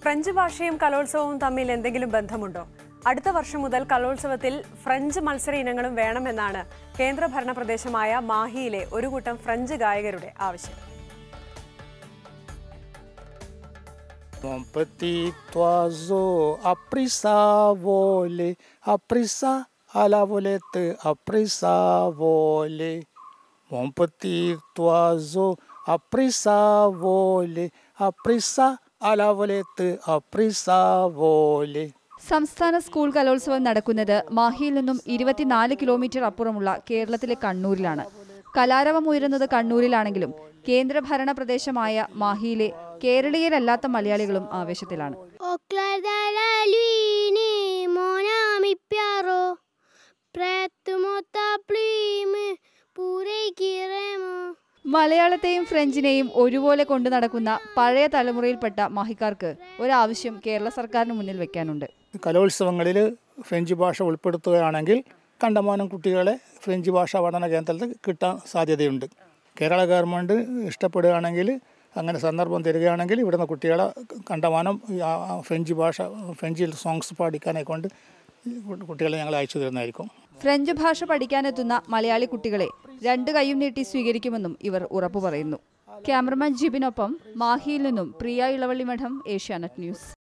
French ഭാഷയും കലോത്സവവും തമ്മിൽ എന്തെങ്കിലും ബന്ധമുണ്ടോ അടുത്ത വർഷം മുതൽ കലോത്സവത്തിൽ ഫ്രഞ്ച് മത്സര ഇനങ്ങളും വേണമെന്നാണ് കേന്ദ്രഭരണ പ്രദേശമായ മാഹിയിലെ ഒരു കൂട്ടം ഫ്രഞ്ച് ഗായകരുടെ ആവശ്യം Mon petit oiseau a pris sa volée, a pris ça à la volette, a pris sa volée. Mon petit oiseau a pris sa volée, a pris ça à la volette, a pris sa volée. സംസ്ഥാന school കലോത്സവം നടക്കുന്നത് മാഹിയിൽ നിന്നും ഇരുപത്തിനാല് kilometre അപ്പുറമുള്ള കേരളത്തിലെ കണ്ണൂരിലാണ് കലാരവം ഉയരുന്നത് കണ്ണൂരിലാണെങ്കിലും കേന്ദ്രഭരണ പ്രദേശമായ മാഹിയിലെ കേരളീയരല്ലാത്ത മലയാളികളും ആവേശത്തിലാണ് Au clair de la lune, mon ami Pierrot, prête-moi ta plume pour écrire mon മലയാളത്തെയും ഫ്രഞ്ചിനെയും ഒരുപോലെ കൊണ്ടു നടക്കുന്ന പഴയ തലമുറയിൽപ്പെട്ട മാഹിക്കാർക്ക് ഒരാവശ്യം കേരള സർക്കാരിന് മുന്നിൽ വെക്കാനുണ്ട് കലോത്സവങ്ങളിൽ ഫ്രഞ്ച് ഭാഷ ഉൾപ്പെടുത്തുകയാണെങ്കിൽ കണ്ടമാനം കുട്ടികളെ ഫ്രഞ്ച് ഭാഷാ പഠന കേന്ദ്രത്തിൽ കിട്ടാൻ സാധ്യതയുണ്ട് കേരള ഗവൺമെൻറ് ഇഷ്ടപ്പെടുകയാണെങ്കിൽ അങ്ങനെ സന്ദർഭം തരികയാണെങ്കിൽ ഇവിടുന്ന് കുട്ടികളെ കണ്ടമാനം ഈ ആ- ആ ഫ്രഞ്ച് ഭാഷ ഫ്രഞ്ചിൽ സോങ്സ് പാടിക്കാനെ കൊണ്ട് കുട്ടികളെ ഞങ്ങൾ അയച്ചു തരുന്നതായിരിക്കും ഫ്രഞ്ച് ഭാഷ പഠിക്കാനെത്തുന്ന മലയാളി കുട്ടികളെ രണ്ട് കൈയും നീട്ടി സ്വീകരിക്കുമെന്നും ഇവർ ഉറപ്പു പറയുന്നു ക്യാമറമാൻ ജിബിനൊപ്പം മാഹിയിൽ നിന്നും പ്രിയ ഇളവള്ളി മഠം ഏഷ്യാനെറ്റ് ന്യൂസ്